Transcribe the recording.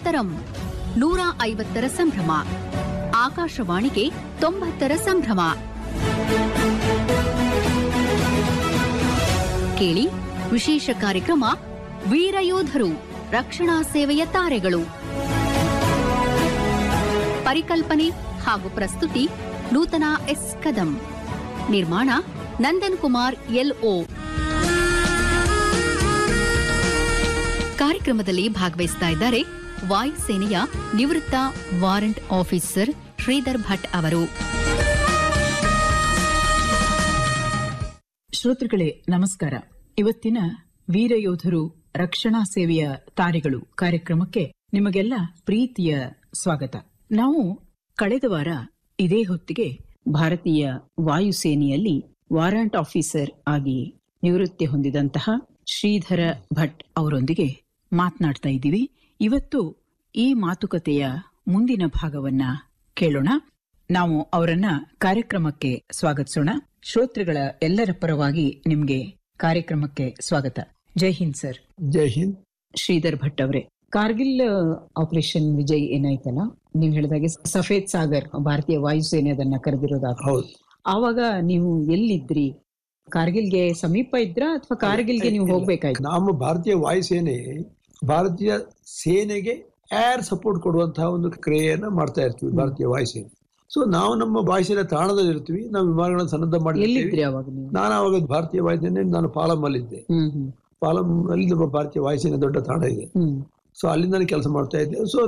ಮಾತರಂ ನೂರ ಐವತ್ತರ ಸಂಭ್ರಮ ಆಕಾಶವಾಣಿಗೆ ತೊಂಬತ್ತರ ಸಂಭ್ರಮ ಕೇಳಿ ವಿಶೇಷ ಕಾರ್ಯಕ್ರಮ ವೀರಯೋಧರು ರಕ್ಷಣಾ ಸೇವೆಯ ತಾರೆಗಳು ಪರಿಕಲ್ಪನೆ ಹಾಗೂ ಪ್ರಸ್ತುತಿ ನೂತನ ಎಸ್ ಕದಂ ನಿರ್ಮಾಣ ನಂದನ್ ಕುಮಾರ್ ಎಲ್ಒ ಕಾರ್ಯಕ್ರಮದಲ್ಲಿ ಭಾಗವಹಿಸ್ತಾ ಇದ್ದಾರೆ ವಾಯುಸೇನೆಯ ನಿವೃತ್ತ ವಾರೆಂಟ್ ಆಫೀಸರ್ ಶ್ರೀಧರ್ ಭಟ್ ಅವರು ಶ್ರೋತೃಗಳೇ ನಮಸ್ಕಾರ ಇವತ್ತಿನ ವೀರಯೋಧರು ರಕ್ಷಣಾ ಸೇವೆಯ ತಾರೆಗಳು ಕಾರ್ಯಕ್ರಮಕ್ಕೆ ನಿಮಗೆಲ್ಲ ಪ್ರೀತಿಯ ಸ್ವಾಗತ ನಾವು ಕಳೆದ ವಾರ ಇದೇ ಹೊತ್ತಿಗೆ ಭಾರತೀಯ ವಾಯುಸೇನೆಯಲ್ಲಿ ವಾರಂಟ್ ಆಫೀಸರ್ ಆಗಿ ನಿವೃತ್ತಿ ಹೊಂದಿದಂತಹ ಶ್ರೀಧರ ಭಟ್ ಅವರೊಂದಿಗೆ ಮಾತನಾಡ್ತಾ ಇದ್ದೀವಿ ಇವತ್ತು ಈ ಮಾತುಕತೆಯ ಮುಂದಿನ ಭಾಗವನ್ನ ಕೇಳೋಣ ನಾವು ಅವರನ್ನ ಕಾರ್ಯಕ್ರಮಕ್ಕೆ ಸ್ವಾಗತಿಸೋಣ ಶ್ರೋತೃಗಳ ಎಲ್ಲರ ಪರವಾಗಿ ನಿಮ್ಗೆ ಕಾರ್ಯಕ್ರಮಕ್ಕೆ ಸ್ವಾಗತ ಜೈ ಹಿಂದ್ ಸರ್ ಜೈ ಹಿಂದ್ ಶ್ರೀಧರ್ ಭಟ್ ಅವರೇ ಕಾರ್ಗಿಲ್ ಆಪರೇಷನ್ ವಿಜಯ್ ಏನಾಯ್ತಲ್ಲ ನೀವ್ ಹೇಳಿದಾಗೆ ಸಫೇದ್ ಸಾಗರ್ ಭಾರತೀಯ ವಾಯುಸೇನೆ ಅದನ್ನ ಕರೆದಿರೋದಾಗ ಹೌದು ಆವಾಗ ನೀವು ಎಲ್ಲಿದ್ರಿ ಕಾರ್ಗಿಲ್ಗೆ ಸಮೀಪ ಇದ್ರಾ ಅಥವಾ ಕಾರ್ಗಿಲ್ಗೆ ನೀವು ಹೋಗ್ಬೇಕಾಯ್ತು ನಮ್ಮ ಭಾರತೀಯ ವಾಯುಸೇನೆ ಭಾರತೀಯ ಸೇನೆಗೆ ಏರ್ ಸಪೋರ್ಟ್ ಕೊಡುವಂತಹ ಒಂದು ಕ್ರಿಯೆಯನ್ನ ಮಾಡ್ತಾ ಇರ್ತೀವಿ ಭಾರತೀಯ ವಾಯುಸೇನೆ ಸೊ ನಾವು ನಮ್ಮ ವಾಯುಸೇನೆ ತಾಣದಲ್ಲಿ ಇರ್ತೀವಿ ನಾವು ವಿಮಾನಗಳನ್ನ ಸನ್ನದ್ಧ ಮಾಡಿರ್ತೀವಿ ಎಲ್ಲಿದ್ರಿ ಅವಾಗ ನೀವು ನಾನು ಅವಾಗ ಭಾರತೀಯ ವಾಯುಸೇನೆ ನಾನು ಪಾಲಂ ಅಲ್ಲಿದ್ದೆ ಹ್ಮ್ ಹ್ಮ್ ಪಾಲಂ ಅಲ್ಲಿ ನಮ್ಮ ಭಾರತೀಯ ವಾಯುಸೇನೆ ದೊಡ್ಡ ತಾಣ ಇದೆ ಹ್ಮ್ ಸೊ ಅಲ್ಲಿ ನಾನು ಕೆಲಸ ಮಾಡ್ತಾ ಇದ್ದೆ ಸೊ